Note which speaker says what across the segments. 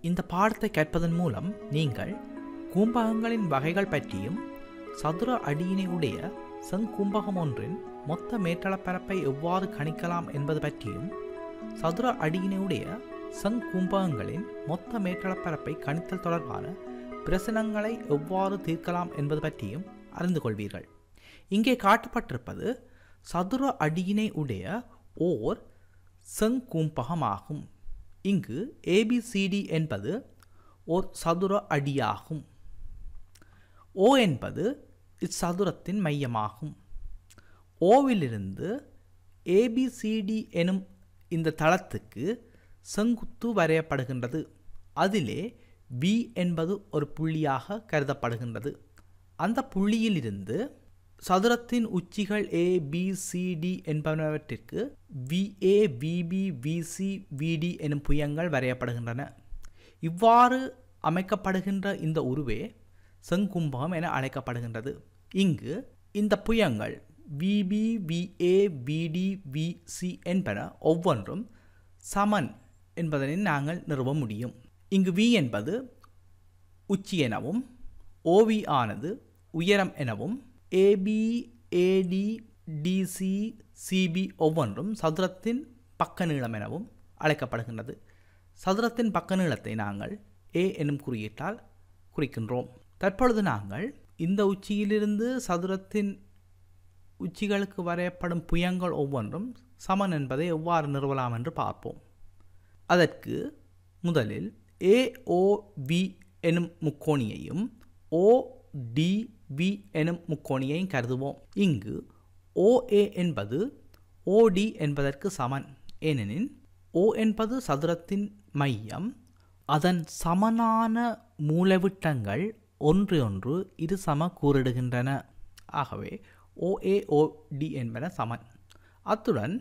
Speaker 1: இந்த பாடத்தை கற்பதன் மூலம் நீங்கள் கூம்பகங்களின் வகைகள் பற்றியும் சதுர அடியினை உடைய செங்கும்பகம் ஒன்றின் மொத்த மேற்றளப்பரப்பை எவ்வாறு கணிக்கலாம் என்பது பற்றியும் சதுர அடியினையுடைய செங்கும்பகங்களின் மொத்த மேற்றளப்பரப்பை கணித்தல் தொடர்பான பிரசனங்களை எவ்வாறு தீர்க்கலாம் என்பது பற்றியும் அறிந்து கொள்வீர்கள் இங்கே காட்டப்பட்டிருப்பது சதுர அடியினை உடைய ஓர் செங்கும்பகமாகும் இங்கு ஏபிசிடி என்பது ஓர் சதுர அடியாகும் ஓ என்பது இச்சதுரத்தின் மையமாகும் ஓவிலிருந்து ஏபிசிடி எனும் இந்த தளத்துக்கு செங்குத்து வரையப்படுகின்றது அதிலே வி என்பது ஒரு புள்ளியாக கருதப்படுகின்றது அந்த புள்ளியிலிருந்து சதுரத்தின் உச்சிகள் ஏ பி சி டி என்பனவற்றிற்கு விஏ விபி விசி விடி எனும் புயங்கள் வரையப்படுகின்றன இவ்வாறு அமைக்கப்படுகின்ற இந்த உருவே செங்கும்பகம் என அழைக்கப்படுகின்றது இங்கு இந்த புயங்கள் விபி விஏ விடி விசி என்பன ஒவ்வொன்றும் சமன் என்பதனை நாங்கள் நிறுவ முடியும் இங்கு வி என்பது உச்சி எனவும் ஓவி ஆனது உயரம் எனவும் ஏபி ஏடி டிசி சிபி ஒவ்வொன்றும் சதுரத்தின் பக்க நீளம் எனவும் அழைக்கப்படுகின்றது சதுரத்தின் பக்க நீளத்தை நாங்கள் ஏ எனும் குறியீட்டால் குறிக்கின்றோம் தற்பொழுது நாங்கள் இந்த உச்சியிலிருந்து சதுரத்தின் உச்சிகளுக்கு வரையப்படும் புயங்கள் ஒவ்வொன்றும் சமன் என்பதை எவ்வாறு நிறுவலாம் என்று பார்ப்போம் அதற்கு முதலில் ஏஓவி எனும் முக்கோணியையும் ஓடிவி எனும் முக்கோணியையும் கருதுவோம் இங்கு ஓஏ என்பது ஓடி என்பதற்கு சமன் ஏனெனில் ஓ என்பது சதுரத்தின் மையம் அதன் சமனான மூலவிட்டங்கள் ஒன்று ஒன்று இரு சம கூறிடுகின்றன ஆகவே ஓஏஓடி என்பன சமன் அத்துடன்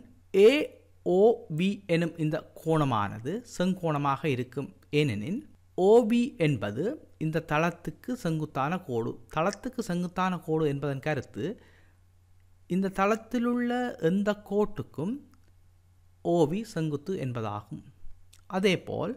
Speaker 1: ஏஓபி எனும் இந்த கோணமானது செங்கோணமாக இருக்கும் ஏனெனில் ஓபி என்பது இந்த தளத்துக்கு செங்குத்தான கோடு தளத்துக்கு செங்குத்தான கோடு என்பதன் கருத்து இந்த தளத்திலுள்ள எந்த கோட்டுக்கும் ஓவி செங்குத்து என்பதாகும் அதேபோல்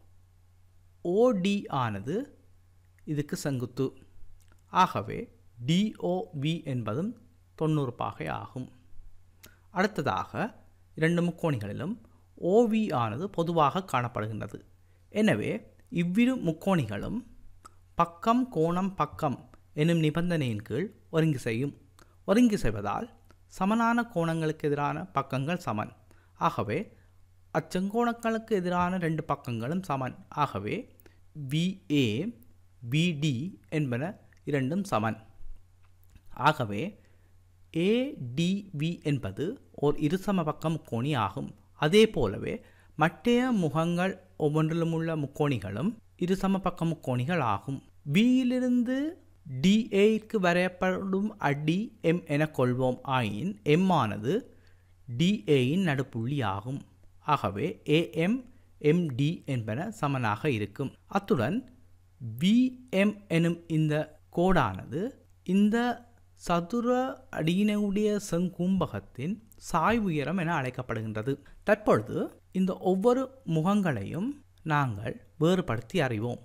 Speaker 1: ஓடி ஆனது இதுக்கு செங்குத்து ஆகவே டிஓவி என்பதும் தொண்ணூறு பாகை ஆகும் அடுத்ததாக இரண்டு முக்கோணிகளிலும் ஓவி ஆனது பொதுவாக காணப்படுகின்றது எனவே இவ்விரு முக்கோணிகளும் பக்கம் கோணம் பக்கம் எனும் நிபந்தனையின் கீழ் ஒருங்கி செய்யும் ஒருங்கி செய்வதால் சமனான கோணங்களுக்கு எதிரான பக்கங்கள் சமன் ஆகவே அச்செங்கோணங்களுக்கு எதிரான ரெண்டு பக்கங்களும் சமன் ஆகவே விஏ பிடி என்பன இரண்டும் சமன் ஆகவே ஏடிவி என்பது ஓர் இருசம பக்க முக்கோணி ஆகும் அதே போலவே மற்றைய முகங்கள் ஒவ்வொன்றிலும் உள்ள முக்கோணிகளும் இருசம பக்க முக்கோணிகள் ஆகும் பியிலிருந்து டிஏக்கு வரையப்படும் அடி எம் என கொள்வோம் ஆயின் எம் ஆனது டிஏயின் நடுப்புள்ளி ஆகும் ஆகவே ஏஎம் எம்டி என்பன சமனாக இருக்கும் அத்துடன் விஎம் எனும் இந்த கோடானது இந்த சதுர அடியினுடைய செங்கும்பகத்தின் சாய்வு உயரம் என அழைக்கப்படுகின்றது தற்பொழுது இந்த ஒவ்வொரு முகங்களையும் நாங்கள் வேறுபடுத்தி அறிவோம்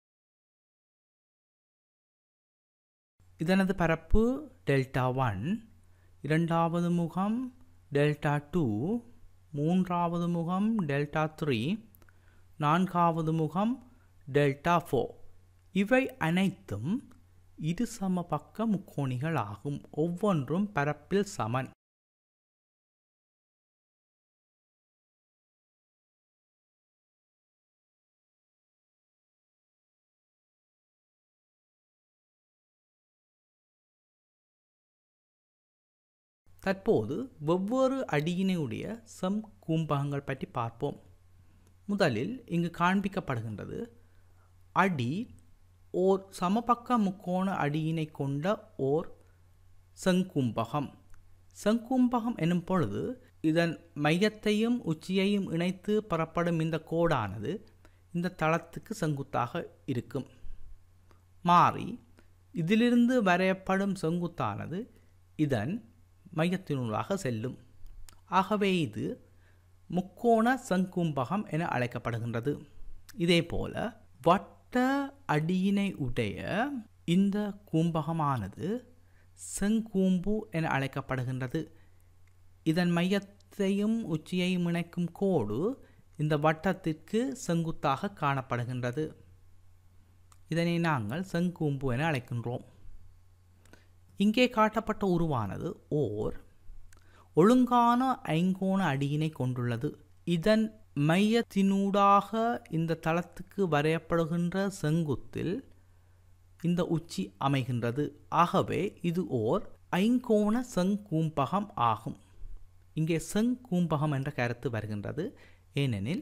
Speaker 1: இதனது பரப்பு டெல்டா ஒன் இரண்டாவது முகம் டெல்டா டூ மூன்றாவது முகம் டெல்டா த்ரீ நான்காவது முகம் டெல்டா ஃபோர் இவை அனைத்தும் இரு சம பக்க முக்கோணிகள் ஆகும் ஒவ்வொன்றும் பரப்பில் சமன் தற்போது வெவ்வேறு அடியினையுடைய செம் கூம்பகங்கள் பற்றி பார்ப்போம் முதலில் இங்கு காண்பிக்கப்படுகின்றது அடி ஓர் சமபக்க முக்கோண அடியினை கொண்ட ஓர் செங்கும்பகம் செங்கும்பகம் எனும் பொழுது இதன் மையத்தையும் உச்சியையும் இணைத்து பெறப்படும் இந்த கோடானது இந்த தளத்துக்கு செங்குத்தாக இருக்கும் மாறி இதிலிருந்து வரையப்படும் செங்குத்தானது இதன் மையத்தினூடாக செல்லும் ஆகவே இது முக்கோண செங்கும்பகம் என அழைக்கப்படுகின்றது இதேபோல வட்ட அடியினை உடைய இந்த கூம்பகமானது செங்கூம்பு என அழைக்கப்படுகின்றது இதன் மையத்தையும் உச்சியையும் இணைக்கும் கோடு இந்த வட்டத்திற்கு செங்குத்தாக காணப்படுகின்றது இதனை நாங்கள் செங்கூம்பு என அழைக்கின்றோம் இங்கே காட்டப்பட்ட உருவானது ஓர் ஒழுங்கான ஐங்கோண அடியினை கொண்டுள்ளது இதன் மையத்தினூடாக இந்த தளத்துக்கு வரையப்படுகின்ற செங்குத்தில் இந்த உச்சி அமைகின்றது ஆகவே இது ஓர் ஐங்கோண செங்கூம்பகம் ஆகும் இங்கே செங்கூம்பகம் என்ற கருத்து வருகின்றது ஏனெனில்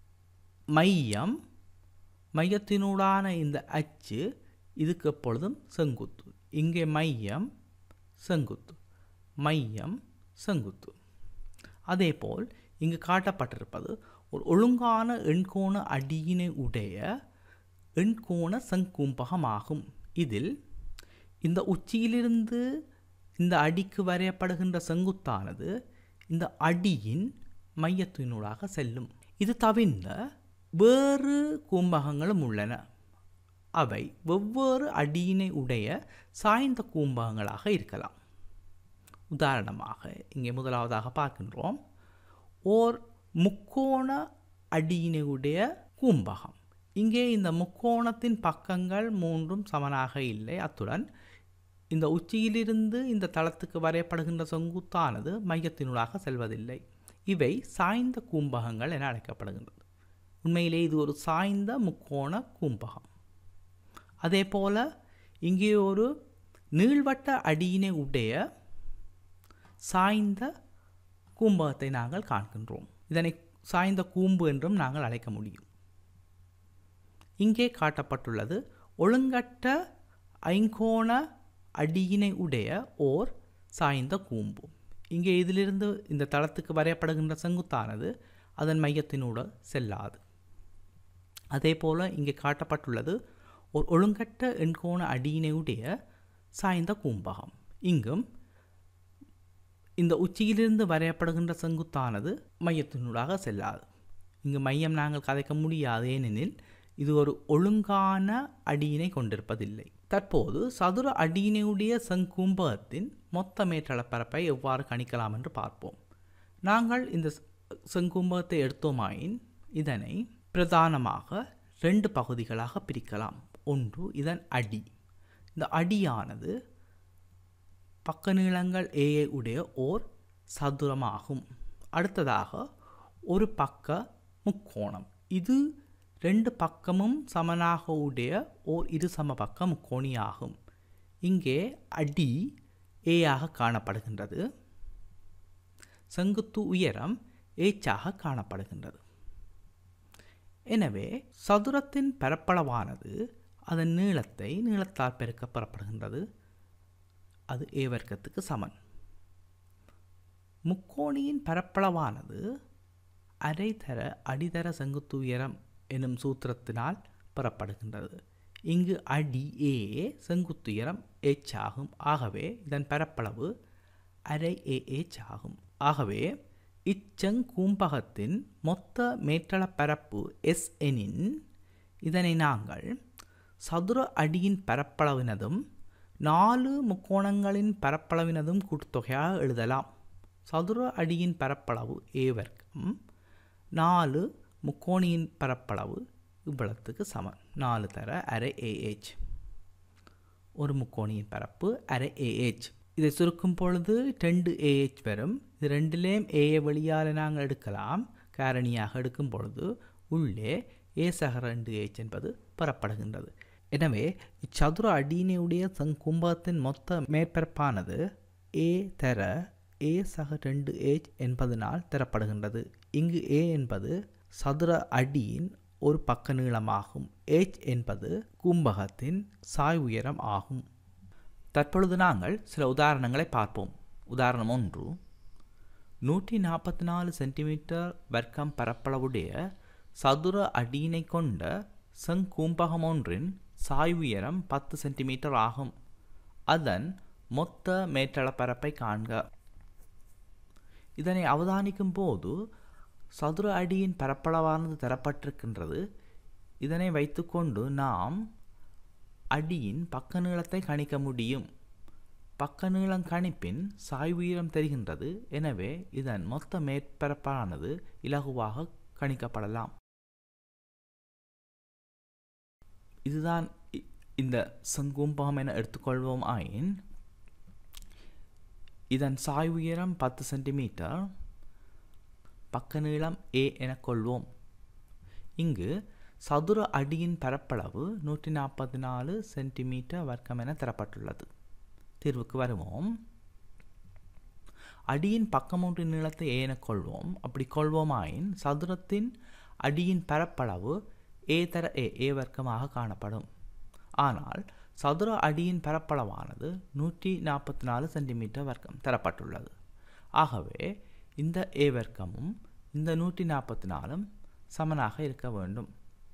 Speaker 1: மையம் மையத்தினூடான இந்த அச்சு இதுக்கு எப்பொழுதும் செங்குத்து இங்கே மையம் செங்குத்து மையம் செங்குத்து அதேபோல் இங்கு காட்டப்பட்டிருப்பது ஒரு ஒழுங்கான எண்கோண அடியினை உடைய எண்கோண செங்கூம்பகமாகும் இதில் இந்த உச்சியிலிருந்து இந்த அடிக்கு வரையப்படுகின்ற செங்குத்தானது இந்த அடியின் மையத்தினூடாக செல்லும் இது தவிர்ந்த வேறு கூம்பகங்களும் உள்ளன அவை வெவ்வேறு அடியினை உடைய சாய்ந்த கூம்பகங்களாக இருக்கலாம் உதாரணமாக இங்கே முதலாவதாக பார்க்கின்றோம் ஓர் முக்கோண அடியினை உடைய கூம்பகம் இங்கே இந்த முக்கோணத்தின் பக்கங்கள் மூன்றும் சமனாக இல்லை அத்துடன் இந்த உச்சியிலிருந்து இந்த தளத்துக்கு வரையப்படுகின்ற செங்குத்தானது மையத்தினூடாக செல்வதில்லை இவை சாய்ந்த கூம்பகங்கள் என அழைக்கப்படுகின்றது உண்மையிலே இது ஒரு சாய்ந்த முக்கோண கூம்பகம் அதே போல இங்கே ஒரு நீள்வட்ட அடியினை உடைய சாய்ந்த கூம்பகத்தை நாங்கள் காண்கின்றோம் இதனை சாய்ந்த கூம்பு என்றும் நாங்கள் அழைக்க முடியும் இங்கே காட்டப்பட்டுள்ளது ஒழுங்கட்ட ஐங்கோண அடியினை உடைய ஓர் சாய்ந்த கூம்பு இங்கே இதிலிருந்து இந்த தளத்துக்கு வரையப்படுகின்ற செங்குத்தானது அதன் மையத்தினூட செல்லாது அதே போல் இங்கே காட்டப்பட்டுள்ளது ஒரு ஒழுங்கட்ட எண்கோண அடியினை உடைய சாய்ந்த கூம்பகம் இங்கும் இந்த உச்சியிலிருந்து வரையப்படுகின்ற செங்குத்தானது மையத்தினூடாக செல்லாது இங்கு மையம் நாங்கள் கதைக்க முடியாது ஏனெனில் இது ஒரு ஒழுங்கான அடியினை கொண்டிருப்பதில்லை தற்போது சதுர அடியினையுடைய செங்கூம்பகத்தின் மொத்த மேற்றளப்பரப்பை எவ்வாறு கணிக்கலாம் என்று பார்ப்போம் நாங்கள் இந்த செங்கூம்பகத்தை எடுத்தோமாயின் இதனை பிரதானமாக ரெண்டு பகுதிகளாக பிரிக்கலாம் ஒன்று இதன் அடி இந்த அடியானது பக்க நீளங்கள் ஏஏ உடைய ஓர் சதுரமாகும் அடுத்ததாக ஒரு பக்க முக்கோணம் இது ரெண்டு பக்கமும் சமனாக உடைய ஓர் இரு சம பக்க முக்கோணியாகும் இங்கே அடி ஏயாக காணப்படுகின்றது செங்குத்து உயரம் ஏச்சாக காணப்படுகின்றது எனவே சதுரத்தின் பரப்பளவானது அதன் நீளத்தை நீளத்தால் பெருக்க பெறப்படுகின்றது அது ஏ வர்க்கத்துக்கு சமன் முக்கோணியின் பரப்பளவானது அரை தர அடிதர செங்குத்து உயரம் எனும் சூத்திரத்தினால் பெறப்படுகின்றது இங்கு அடி ஏ செங்குத்துயரம் எச் ஆகும் ஆகவே இதன் பரப்பளவு அரை ஏ எச் ஆகும் ஆகவே இச்செங்கூம்பகத்தின் மொத்த மேற்றள பரப்பு எஸ் எனின் இதனை நாங்கள் சதுர அடியின் பரப்பளவினதும் நாலு முக்கோணங்களின் பரப்பளவினதும் கூட்டுத்தொகையாக எழுதலாம் சதுர அடியின் பரப்பளவு ஏ வர்க்கம் நாலு முக்கோணியின் பரப்பளவு இவ்வளத்துக்கு சமம் நாலு தர அரை ஏஹெச் ஒரு முக்கோணியின் பரப்பு அரை ஏஹெச் இதை சுருக்கும் பொழுது ரெண்டு ஏஹெச் வரும் இது ரெண்டுலேயும் ஏஏ வழியால் நாங்கள் எடுக்கலாம் காரணியாக எடுக்கும் பொழுது உள்ளே ஏ சக ரெண்டு ஏச் என்பது பெறப்படுகின்றது எனவே இச்சதுர அடியினுடைய சங்கும்பகத்தின் மொத்த மேற்பரப்பானது ஏ தர ஏ சக ரெண்டு ஏச் என்பதனால் தரப்படுகின்றது இங்கு ஏ என்பது சதுர அடியின் ஒரு பக்க நீளமாகும் ஏச் என்பது கும்பகத்தின் சாய் உயரம் ஆகும் தற்பொழுது நாங்கள் சில உதாரணங்களை பார்ப்போம் உதாரணம் ஒன்று நூற்றி நாற்பத்தி நாலு சென்டிமீட்டர் வர்க்கம் பரப்பளவுடைய சதுர அடியினை கொண்ட செங்கூம்பகம் ஒன்றின் சாய் உயரம் பத்து சென்டிமீட்டர் ஆகும் அதன் மொத்த மேற்றளப்பரப்பை காண்க இதனை அவதானிக்கும் போது சதுர அடியின் பரப்பளவானது தரப்பட்டிருக்கின்றது இதனை வைத்துக்கொண்டு நாம் அடியின் பக்க நீளத்தை கணிக்க முடியும் பக்க நீளம் கணிப்பின் சாய்வு உயரம் தெரிகின்றது எனவே இதன் மொத்த மேற்பரப்பானது இலகுவாக கணிக்கப்படலாம் இதுதான் இ- இந்த செங்கும்பகம் என எடுத்துக்கொள்வோம் ஆயின் இதன் சாய்வு உயரம் பத்து சென்டிமீட்டர் பக்க நீளம் ஏ என கொள்வோம் இங்கு சதுர அடியின் பரப்பளவு நூற்றி நாற்பத்தி நாலு சென்டிமீட்டர் வர்க்கம் என தரப்பட்டுள்ளது தீர்வுக்கு வருவோம் அடியின் பக்கமொன்றின் நீளத்தை ஏ என கொள்வோம் அப்படி கொள்வோமாயின் சதுரத்தின் அடியின் பரப்பளவு ஏ தர ஏ ஏ வர்க்கமாக காணப்படும் ஆனால் சதுர அடியின் பரப்பளவானது நூற்றி நாற்பத்தி நாலு சென்டிமீட்டர் வர்க்கம் தரப்பட்டுள்ளது ஆகவே இந்த ஏ வர்க்கமும் இந்த நூற்றி நாற்பத்தி நாலும் சமனாக இருக்க வேண்டும்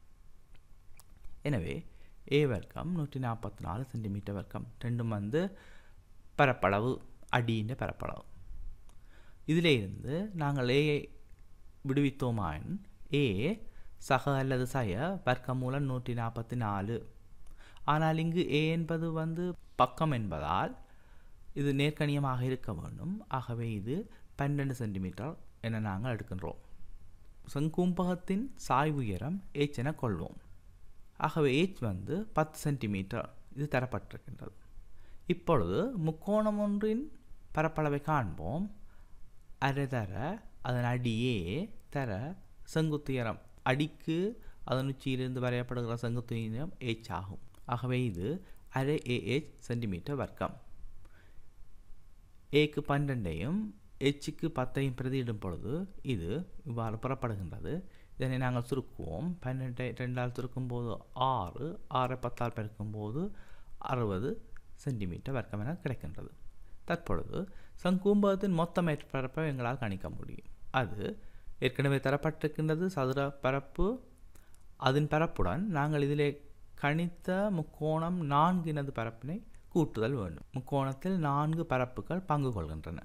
Speaker 1: எனவே ஏ வர்க்கம் நூற்றி நாற்பத்தி நாலு சென்டிமீட்டர் வர்க்கம் ரெண்டும் வந்து பரப்பளவு அடியின் பரப்பளவு இதிலே இருந்து நாங்கள் ஏயை விடுவித்தோமாயின் ஏ சக அல்லது சய வர்க்கமூலம் நூற்றி நாற்பத்தி நாலு ஆனால் இங்கு ஏ என்பது வந்து பக்கம் என்பதால் இது நேர்கணியமாக இருக்க வேண்டும் ஆகவே இது பன்னெண்டு சென்டிமீட்டர் என நாங்கள் எடுக்கின்றோம் செங்கும்பகத்தின் சாய்வு உயரம் h என கொள்வோம் ஆகவே h வந்து பத்து சென்டிமீட்டர் இது தரப்பட்டிருக்கின்றது இப்பொழுது முக்கோணம் ஒன்றின் பரப்பளவை காண்போம் அரை தர அதன் அடியே தர செங்குத்துயரம் அடிக்கு அதன் உச்சியிலிருந்து வரையப்படுகிற செங்குத்துயரம் h ஆகும் ஆகவே இது அரை ஏஹெச் சென்டிமீட்டர் வர்க்கம் ஏக்கு பன்னெண்டையும் எச்சுக்கு பத்தையும் பிரதியிடும் பொழுது இது இவ்வாறு புறப்படுகின்றது இதனை நாங்கள் சுருக்குவோம் பன்னெண்டை ரெண்டால் சுருக்கும் போது ஆறு ஆறை பத்தால் பெருக்கும் போது அறுபது சென்டிமீட்டர் வர்க்கம் என கிடைக்கின்றது தற்பொழுது சங்கூம்பகத்தின் மொத்த மேற்பரப்பை எங்களால் கணிக்க முடியும் அது ஏற்கனவே தரப்பட்டிருக்கின்றது சதுர பரப்பு அதன் பரப்புடன் நாங்கள் இதிலே கணித்த முக்கோணம் நான்கினது பரப்பினை கூட்டுதல் வேண்டும் முக்கோணத்தில் நான்கு பரப்புகள் பங்கு கொள்கின்றன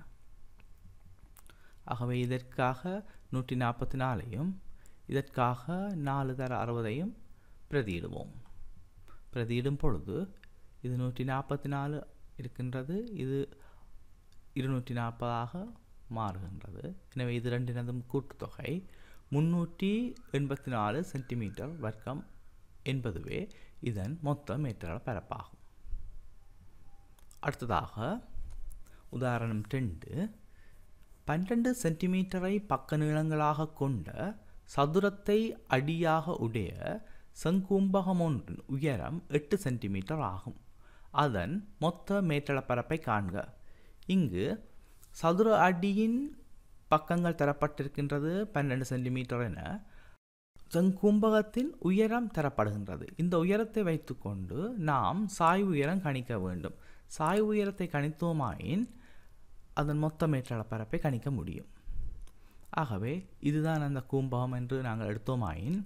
Speaker 1: ஆகவே இதற்காக நூற்றி நாற்பத்தி நாலையும் இதற்காக நாலு தர அறுபதையும் பிரதியிடுவோம் பிரதியிடும் பொழுது இது நூற்றி நாற்பத்தி நாலு இருக்கின்றது இது இருநூற்றி நாற்பதாக மாறுகின்றது எனவே இது ரெண்டினதும் கூட்டுத்தொகை முன்னூற்றி எண்பத்தி நாலு சென்டிமீட்டர் வர்க்கம் என்பதுவே இதன் மொத்த மீட்டர பரப்பாகும் அடுத்ததாக உதாரணம் ரெண்டு பன்னிரண்டு சென்டிமீட்டரை பக்க நீளங்களாக கொண்ட சதுரத்தை அடியாக உடைய செங்கும்பகம் ஒன்றின் உயரம் எட்டு சென்டிமீட்டர் ஆகும் அதன் மொத்த மேற்றளப்பரப்பை காண்க இங்கு சதுர அடியின் பக்கங்கள் தரப்பட்டிருக்கின்றது பன்னெண்டு சென்டிமீட்டர் என செங்கும்பகத்தின் உயரம் தரப்படுகின்றது இந்த உயரத்தை வைத்துக்கொண்டு நாம் சாய்வு உயரம் கணிக்க வேண்டும் சாய்வு உயரத்தை கணித்தோமாயின் அதன் மொத்த மேற்றளப்பரப்பை கணிக்க முடியும் ஆகவே இதுதான் அந்த கூம்பகம் என்று நாங்கள் எடுத்தோமாயின்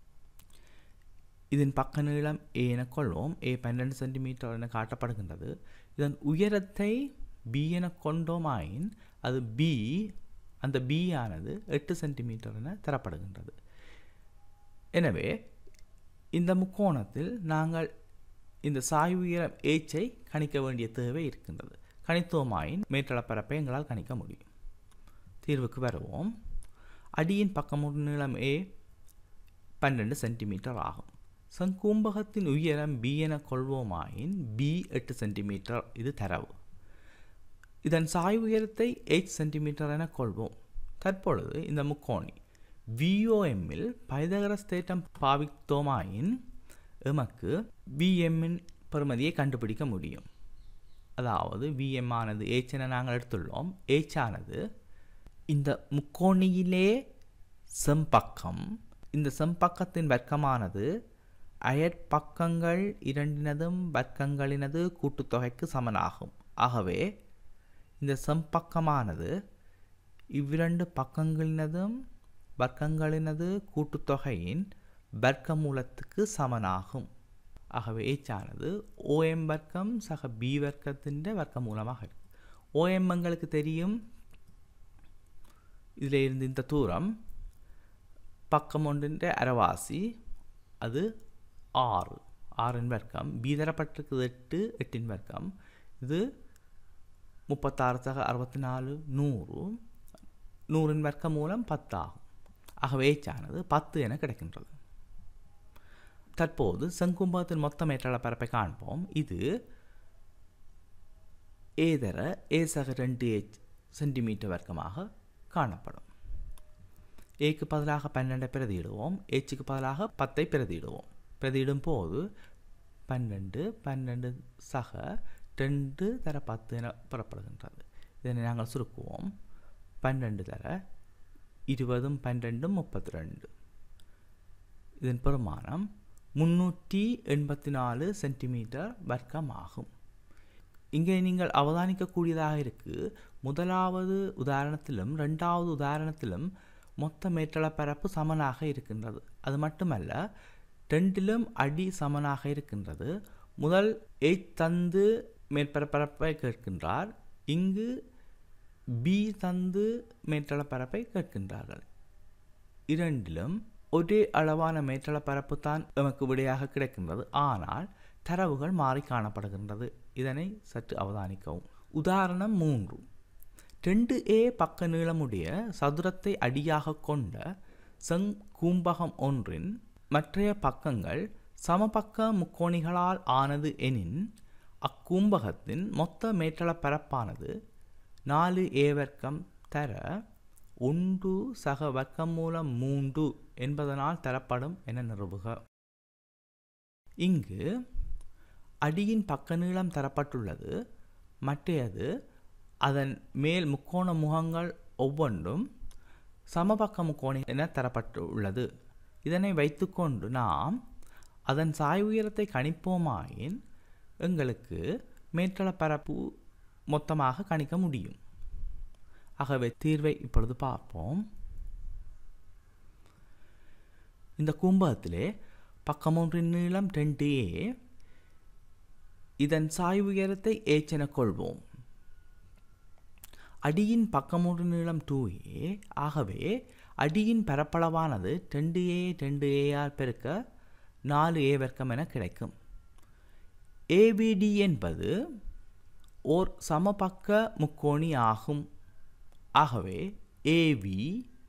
Speaker 1: இதன் பக்க நீளம் ஏ என கொள்வோம் ஏ பன்னெண்டு சென்டிமீட்டர் என காட்டப்படுகின்றது இதன் உயரத்தை பி என கொண்டோமாயின் அது பி அந்த பி ஆனது எட்டு சென்டிமீட்டர் என தரப்படுகின்றது எனவே இந்த முக்கோணத்தில் நாங்கள் இந்த சாய்வு உயரம் ஏச்சை கணிக்க வேண்டிய தேவை இருக்கின்றது கணித்தோமாயின் மேற்றளப்பரப்பை எங்களால் கணிக்க முடியும் தீர்வுக்கு வருவோம் அடியின் பக்கமுடு நீளம் ஏ பன்னெண்டு சென்டிமீட்டர் ஆகும் சங்கூம்பகத்தின் உயரம் பி என கொள்வோமாயின் பி எட்டு சென்டிமீட்டர் இது தரவு இதன் சாய்வு உயரத்தை எயிட் சென்டிமீட்டர் என கொள்வோம் தற்பொழுது இந்த முக்கோணி விஓஎம்மில் பைதகரஸ் தேட்டம் பாவித்தோமாயின் எமக்கு விஎம்மின் பெறுமதியை கண்டுபிடிக்க முடியும் அதாவது விஎம் ஆனது ஏச் என நாங்கள் எடுத்துள்ளோம் ஏச் ஆனது இந்த முக்கோணியிலே செம்பக்கம் இந்த செம்பக்கத்தின் வர்க்கமானது அயற்பக்கங்கள் இரண்டினதும் வர்க்கங்களினது கூட்டுத்தொகைக்கு சமனாகும் ஆகவே இந்த செம்பக்கமானது இவ்விரண்டு பக்கங்களினதும் வர்க்கங்களினது கூட்டுத்தொகையின் வர்க்கமூலத்துக்கு சமனாகும் ஆகவே ஏச்சானது ஓஎம் வர்க்கம் சக பி வர்க்கத்தின் வர்க்கமூலமாக இருக்கு ஓஎம் எங்களுக்கு தெரியும் இதில் இருந்து இந்த தூரம் பக்கம் ஒன்றின் அரைவாசி அது ஆறு ஆறின் வர்க்கம் பி தரப்பட்டிருக்குது எட்டு எட்டின் வர்க்கம் இது முப்பத்தாறு சக அறுபத்தி நாலு நூறு நூறின் வர்க்கம் மூலம் பத்தாகும் ஆகவே ஏச்சானது பத்து என கிடைக்கின்றது தற்போது செங்கும்பகத்தின் மொத்த மேற்றாள பரப்பை காண்போம் இது ஏதர ஏ சக ரெண்டு ஏச் சென்டிமீட்டர் வர்க்கமாக காணப்படும் ஏக்கு பதிலாக பன்னெண்டை பிரதியிடுவோம் ஏச்சுக்கு பதிலாக பத்தை பிரதியிடுவோம் பிரதியிடும் போது பன்னெண்டு பன்னெண்டு சக ரெண்டு தர பத்து என பெறப்படுகின்றது இதனை நாங்கள் சுருக்குவோம் பன்னெண்டு தர இருபதும் பன்னெண்டும் முப்பத்தி ரெண்டு இதன் பெருமானம் முன்னூற்றி எண்பத்தி நாலு சென்டிமீட்டர் வர்க்கம் ஆகும் இங்கே நீங்கள் அவதானிக்கக்கூடியதாக இருக்கு முதலாவது உதாரணத்திலும் ரெண்டாவது உதாரணத்திலும் மொத்த மேற்றள பரப்பு சமனாக இருக்கின்றது அது மட்டுமல்ல ரெண்டிலும் அடி சமனாக இருக்கின்றது முதல் எயிட் தந்து மேற்பரப்பரப்பை கேட்கின்றார் இங்கு பி தந்து மேற்றள பரப்பை கேட்கின்றார்கள் இரண்டிலும் ஒரே அளவான மேற்றள பரப்பு தான் நமக்கு விடையாக கிடைக்கின்றது ஆனால் தரவுகள் மாறி காணப்படுகின்றது இதனை சற்று அவதானிக்கவும் உதாரணம் மூன்று ரெண்டு ஏ பக்க நீளமுடைய சதுரத்தை அடியாக கொண்ட செங்கூம்பகம் ஒன்றின் மற்றைய பக்கங்கள் சமபக்க முக்கோணிகளால் ஆனது எனின் அக்கூம்பகத்தின் மொத்த மேற்றள பரப்பானது நாலு ஏ வர்க்கம் தர ஒன்று சக வர்க்கம் மூலம் மூன்று என்பதனால் தரப்படும் என நிறுவுக இங்கு அடியின் பக்க நீளம் தரப்பட்டுள்ளது மற்றையது அதன் மேல் முக்கோண முகங்கள் ஒவ்வொன்றும் சமபக்க முக்கோணி என தரப்பட்டுள்ளது இதனை வைத்துக்கொண்டு நாம் அதன் சாய் உயரத்தை கணிப்போமாயின் எங்களுக்கு மேற்றள பரப்பு மொத்தமாக கணிக்க முடியும் ஆகவே தீர்வை இப்பொழுது பார்ப்போம் இந்த கும்பகத்திலே பக்கமொன்றின் நீளம் ரெண்டு ஏ இதன் சாய் உயரத்தை ஏச் என கொள்வோம் அடியின் பக்கமொன்று நீளம் டூ ஏ ஆகவே அடியின் பரப்பளவானது ரெண்டு ஏ ரெண்டு ஏஆர் பெருக்க நாலு ஏ வர்க்கம் என கிடைக்கும் ஏபிடி என்பது ஓர் சமபக்க முக்கோணி ஆகும் ஆகவே ஏவி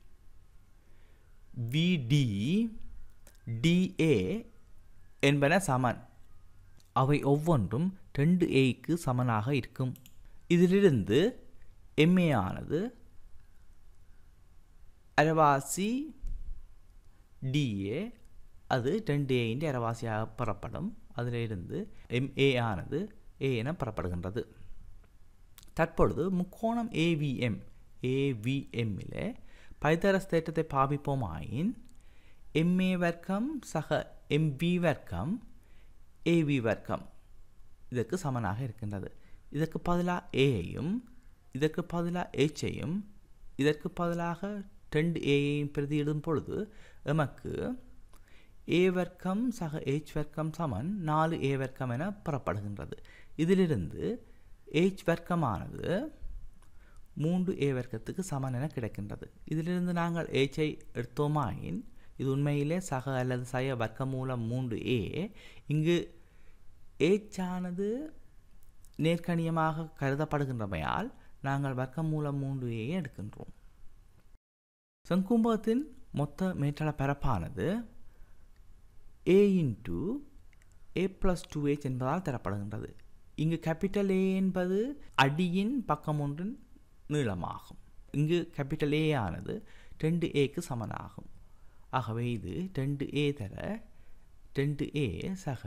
Speaker 1: விடி டிஏ என்பன சமன் அவை ஒவ்வொன்றும் ரெண்டு ஏக்கு சமனாக இருக்கும் இதிலிருந்து எம்ஏ ஆனது அரைவாசி டிஏ அது ரெண்டு ஏயின் அரைவாசியாக பெறப்படும் அதிலிருந்து எம்ஏ ஆனது ஏ என பெறப்படுகின்றது தற்பொழுது முக்கோணம் ஏவிஎம் ஏவிஎம்மில் பைதரஸ் தேற்றத்தை பாவிப்போமாயின் எம்ஏ வர்க்கம் சக எம்பி வர்க்கம் ஏவி வர்க்கம் இதற்கு சமனாக இருக்கின்றது இதற்கு பதிலாக ஏயையும் இதற்கு பதிலாக ஏச்சையும் இதற்கு பதிலாக ரெண்டு ஏயையும் பிரதியிடும் பொழுது எமக்கு ஏ வர்க்கம் சக ஏச் வர்க்கம் சமன் நாலு ஏ வர்க்கம் என பெறப்படுகின்றது இதிலிருந்து ஏச் வர்க்கமானது மூன்று ஏ வர்க்கத்துக்கு சமன் என கிடைக்கின்றது இதிலிருந்து நாங்கள் ஏச்சை எடுத்தோமாயின் இது உண்மையிலே சக அல்லது சய வர்க்கமூலம் மூன்று ஏ இங்கு ஏச்சானது நேர்கணியமாக கருதப்படுகின்றமையால் நாங்கள் வர்க்கமூலம் மூன்று ஏ எடுக்கின்றோம் செங்கும்பகத்தின் மொத்த மேற்றள பரப்பானது A into A plus two H என்பதால் தரப்படுகின்றது இங்கு கேபிட்டல் ஏ என்பது அடியின் பக்கம் ஒன்றின் நீளமாகும் இங்கு கேபிட்டல் ஏ ஆனது ரெண்டு ஏக்கு சமனாகும் ஆகவே இது ரெண்டு ஏ தர ரெண்டு ஏ சக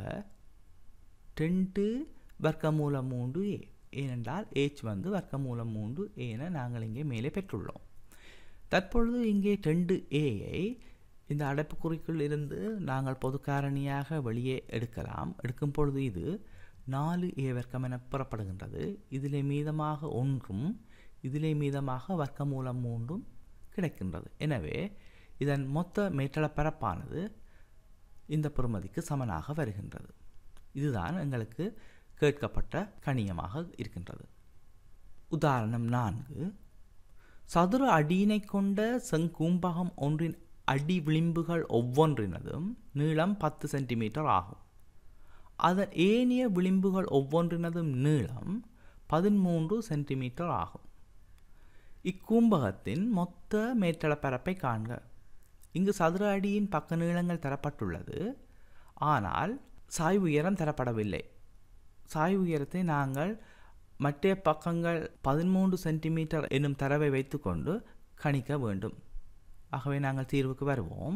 Speaker 1: ரெண்டு வர்க்கமூலம் மூன்று ஏ ஏனென்றால் ஏச் வந்து வர்க்கமூலம் மூன்று ஏன நாங்கள் இங்கே மேலே பெற்றுள்ளோம் தற்பொழுது இங்கே ரெண்டு ஏயை இந்த அடைப்புக்குறிக்குள் இருந்து நாங்கள் பொது காரணியாக வெளியே எடுக்கலாம் எடுக்கும் பொழுது இது நாலு ஏ வர்க்கம் என பெறப்படுகின்றது இதிலே மீதமாக ஒன்றும் இதிலே மீதமாக வர்க்கமூலம் மூன்றும் கிடைக்கின்றது எனவே இதன் மொத்த மேற்றள பரப்பானது இந்த பெறுமதிக்கு சமனாக வருகின்றது இதுதான் எங்களுக்கு கேட்கப்பட்ட கணியமாக இருக்கின்றது உதாரணம் நான்கு சதுர அடியினை கொண்ட செங்கூம்பகம் ஒன்றின் அடி விளிம்புகள் ஒவ்வொன்றினதும் நீளம் பத்து சென்டிமீட்டர் ஆகும் அதன் ஏனைய விளிம்புகள் ஒவ்வொன்றினதும் நீளம் பதிமூன்று சென்டிமீட்டர் ஆகும் இக்கூம்பகத்தின் மொத்த மேற்றளப்பரப்பை காண்க இங்கு சதுர அடியின் பக்க நீளங்கள் தரப்பட்டுள்ளது ஆனால் சாய்வு உயரம் தரப்படவில்லை சாய்வு உயரத்தை நாங்கள் மற்ற பக்கங்கள் பதிமூன்று சென்டிமீட்டர் என்னும் தரவை வைத்துக்கொண்டு கணிக்க வேண்டும் ஆகவே நாங்கள் தீர்வுக்கு வருவோம்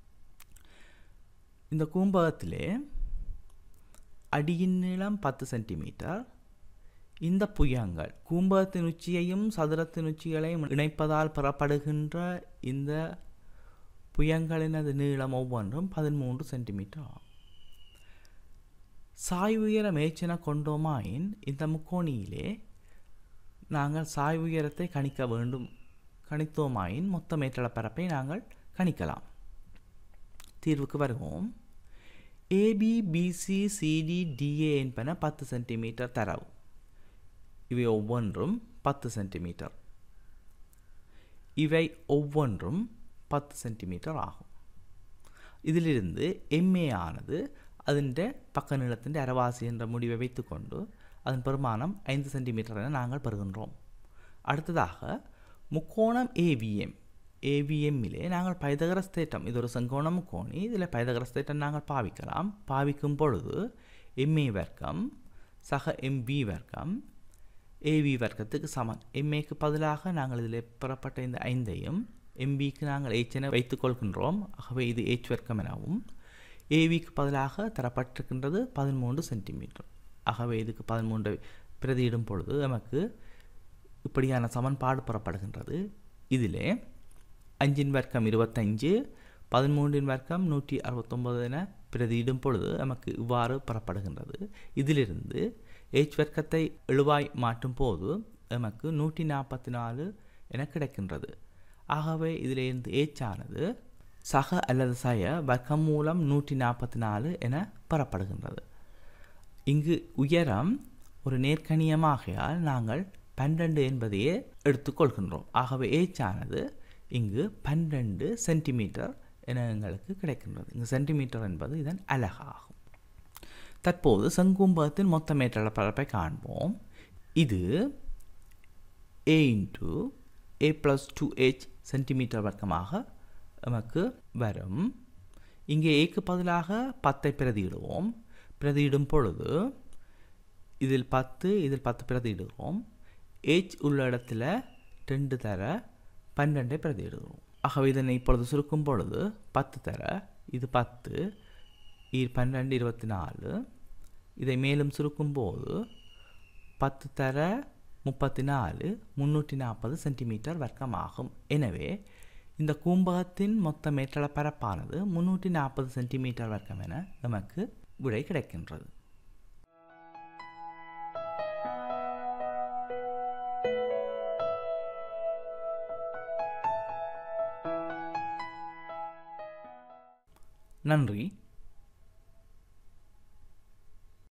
Speaker 1: இந்த கூம்பகத்திலே அடியின் நீளம் பத்து சென்டிமீட்டர் இந்த புயங்கள் கூம்பகத்தின் உச்சியையும் சதுரத்தின் உச்சிகளையும் இணைப்பதால் பெறப்படுகின்ற இந்த புயங்களினது நீளம் ஒவ்வொன்றும் பதிமூன்று சென்டிமீட்டர் ஆகும் சாய் உயர மேய்ச்சென கொண்டோமாயின் இந்த முக்கோணியிலே நாங்கள் சாய் உயரத்தை கணிக்க வேண்டும் கணித்தோமாயின் மொத்த மேற்றளப்பரப்பை நாங்கள் கணிக்கலாம் தீர்வுக்கு வருவோம் ஏபி பிசி சிடி டிஏ என்பன பத்து சென்டிமீட்டர் தரவு இவை ஒவ்வொன்றும் பத்து சென்டிமீட்டர் இவை ஒவ்வொன்றும் பத்து சென்டிமீட்டர் ஆகும் இதிலிருந்து எம்ஏ ஆனது அதன் பக்க நீளத்தின் அரைவாசி என்ற முடிவை வைத்துக்கொண்டு அதன் பெருமானம் ஐந்து சென்டிமீட்டர் என நாங்கள் பெறுகின்றோம் அடுத்ததாக முக்கோணம் ஏவிஎம் ஏவிஎம்மிலே நாங்கள் பைதகரஸ் தேட்டம் இது ஒரு செங்கோண முக்கோணி இதில் பைதகரஸ் தேட்டம் நாங்கள் பாவிக்கலாம் பாவிக்கும் பொழுது எம்ஏ வர்க்கம் சக எம்பி வர்க்கம் ஏவி வர்க்கத்துக்கு சமன் எம்ஏக்கு பதிலாக நாங்கள் இதில் பெறப்பட்ட இந்த ஐந்தையும் எம்பிக்கு நாங்கள் எச் என வைத்துக்கொள்கின்றோம் ஆகவே இது எச் வர்க்கம் எனவும் ஏவிக்கு பதிலாக தரப்பட்டிருக்கின்றது பதிமூன்று சென்டிமீட்டர் ஆகவே இதுக்கு பதிமூன்று பிரதியிடும் பொழுது நமக்கு இப்படியான சமன்பாடு பெறப்படுகின்றது இதிலே அஞ்சின் வர்க்கம் இருபத்தஞ்சு பதிமூன்றின் வர்க்கம் நூற்றி அறுபத்தொம்பது என பிரதியிடும் பொழுது நமக்கு இவ்வாறு பெறப்படுகின்றது இதிலிருந்து ஏச் வர்க்கத்தை எழுவாய் மாற்றும் போது நமக்கு நூற்றி நாற்பத்தி நாலு என கிடைக்கின்றது ஆகவே இதிலிருந்து ஏச்சானது சக அல்லது சய வர்க்கம் மூலம் நூற்றி நாற்பத்தி நாலு என பெறப்படுகின்றது இங்கு உயரம் ஒரு நேர்கணியமாகையால் நாங்கள் பன்னிரண்டு என்பதையே எடுத்துக்கொள்கின்றோம் ஆகவே ஏச்சானது இங்கு பன்னிரண்டு சென்டிமீட்டர் என எங்களுக்கு கிடைக்கின்றது இங்கு சென்டிமீட்டர் என்பது இதன் அலகாகும் தற்போது செங்கும்பகத்தின் மொத்த மேற்றள பரப்பை காண்போம் இது A into A plus two H centimetre வர்க்கமாக நமக்கு வரும் இங்கே ஏக்கு பதிலாக பத்தை பிரதியிடுவோம் பிரதியிடும் பொழுது இதில் பத்து இதில் பத்து பிரதியிடுவோம் ஏச் உள்ள இடத்துல ரெண்டு தர பன்னெண்டை பிரதியிடுகிறோம் ஆகவே இதனை இப்பொழுது சுருக்கும் பொழுது பத்து தர இது பத்து பன்னெண்டு இருபத்தி நாலு இதை மேலும் சுருக்கும் போது பத்து தர முப்பத்தி நாலு முந்நூற்றி நாற்பது சென்டிமீட்டர் வர்க்கமாகும் எனவே இந்த கூம்பகத்தின் மொத்த மேற்றள பரப்பானது முந்நூற்றி நாற்பது சென்டிமீட்டர் வர்க்கம் என நமக்கு விடை கிடைக்கின்றது நன்றி